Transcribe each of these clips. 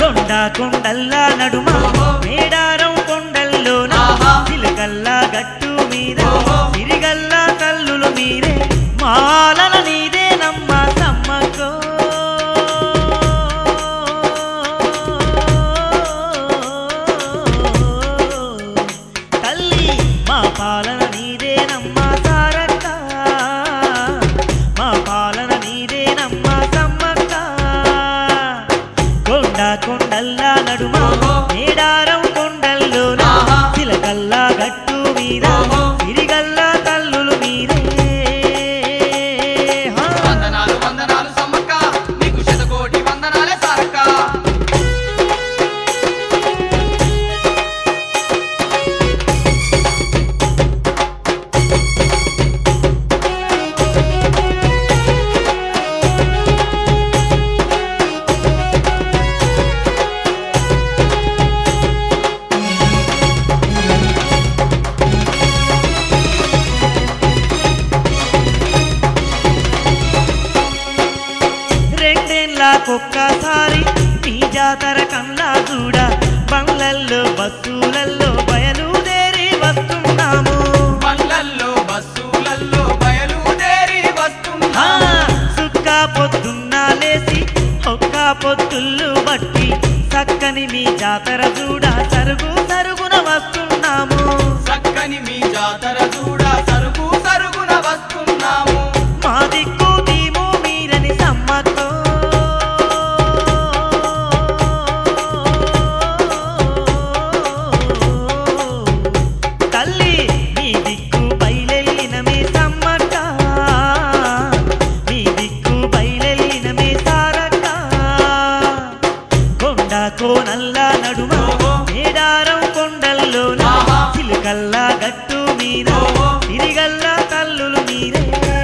కొండ కొండల్లా నడుమ ఓహో. మేడారం కొండల్లోన ఆహా. చిలుకల్లా గట్టు మీద ఓహో. సిరిగల్లా కల్లులు మీరే మాలన నీదే నమ్మ సమ్మకో తల్లి మా పాలన నీదే నమ్మ సారక్క మా పాలన నీదే నమ్మ సమ్మక్క కొండ కొండల్లా నడుమ ఓహో. మేడారం కొండల్లోన ఆహా. చిలకల్లా గట్టు మీద ఓహో. సిరిగల్లా కల్లులు మీరే హా. వందనాలు వందనాలు సమ్మక్క నీకు శతకోటి వందనాలే సారక్క రెండేళ్ళకొక్కసారి నీ జాతర కన్నా చూడ బంగ్లల్లో బస్సులల్లో బయలుదేరి వస్తున్నాము బండ్లల్లో బస్సులల్లో బయలుదేరి ఆ, వస్తున్నా సుక్క పొద్దున్న లేసి ఒక్క పొద్దుళ్ళు బట్టి చక్కని మీ జాతర చూడ సరుగు సరుగున వస్తున్నాము చక్కని మీ జాతర చూడ సరుకు సరుగున వస్తున్నాము మా దిక్కు దీము మీరని సమ్మతో తల్లి మీ దిక్కు బయలెళ్ళిన మీ సమ్మక్క మీ దిక్కు బయలెళ్ళిన మీ సారక్క కొండ కోనల్ల నడుమ ఓహో. మేడారం కొండల్లోన ఆహా. చిలుకల్లా గట్టు మీద ఓహో. తిరిగల్లా కల్లులు మీరే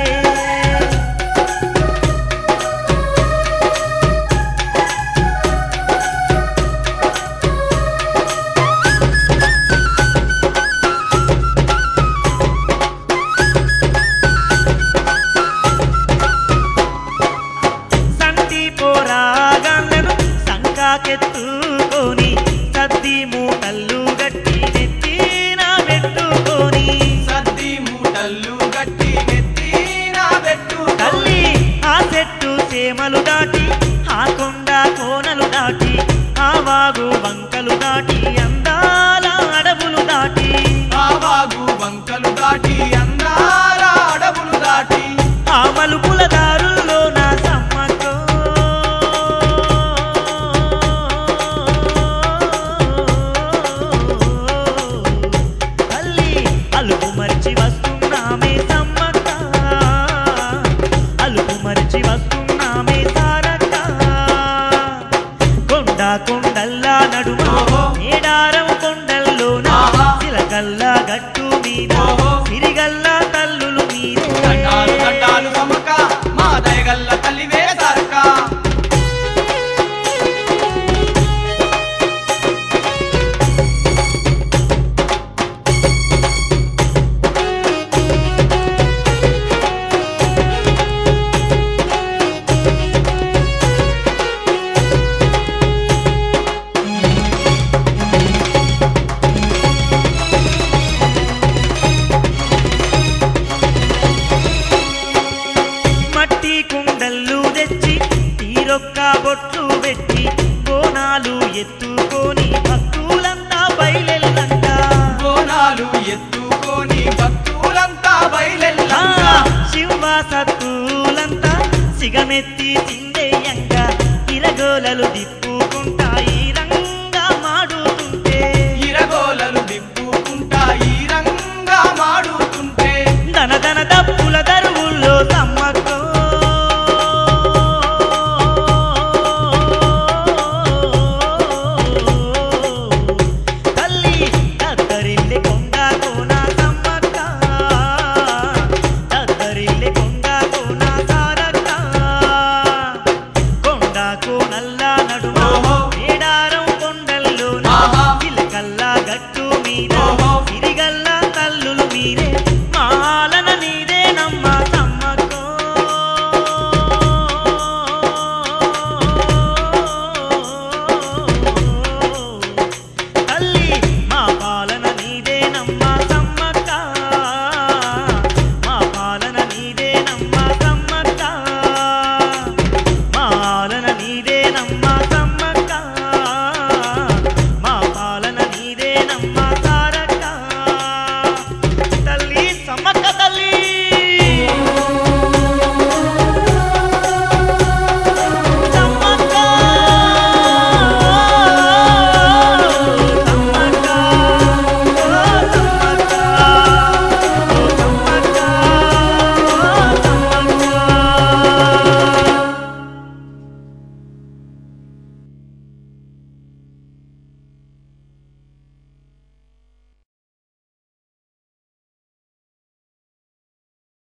సంటి పోరాగాళ్ళను సంకాకెత్తుకొని సద్ది మూటల్లు గట్టి నెత్తిన పెట్టుకొని సద్ది మూటల్లు గట్టి నెత్తిన పెట్టు తల్లి ఆ చెట్టు సేమలు దాటి ఆ కొండ కోనలు దాటి ఆ వాగు వంకలు దాటి అందాల అడవులు దాటి ఆ వాగు వంకలు దాటి అందాల అడవులు దాటి ఆ మలుపుల దారుల్లో నా సమ్మకో తల్లి అలుపు మరిచి వస్తున్నామే సమ్మక్క అలుపు మరిచి వస్తున్నామే సారక్క కొండ కొండల్లా నడుమ ఓహో. మేడారం కొండల్లోన ఆహా. చిలకల్లా గట్టు మీద ఓహో. సిరిగల్లా తల్లులు మీరే దండాలు దండాలు సమ్మక్క మా దయగల్ల తల్లి వేరే సారక్క మట్టి కుండల్లు తెచ్చి తీరొక్క బొట్లు పెట్టి బోనాలు ఎత్తుకొని భక్తులంతా బయలెల్లంట బోనాలు ఎత్తుకొని భక్తులంతా ఆ, బయలెల్లంగా శివ సత్తులంతా సిగమెత్తి చిన్న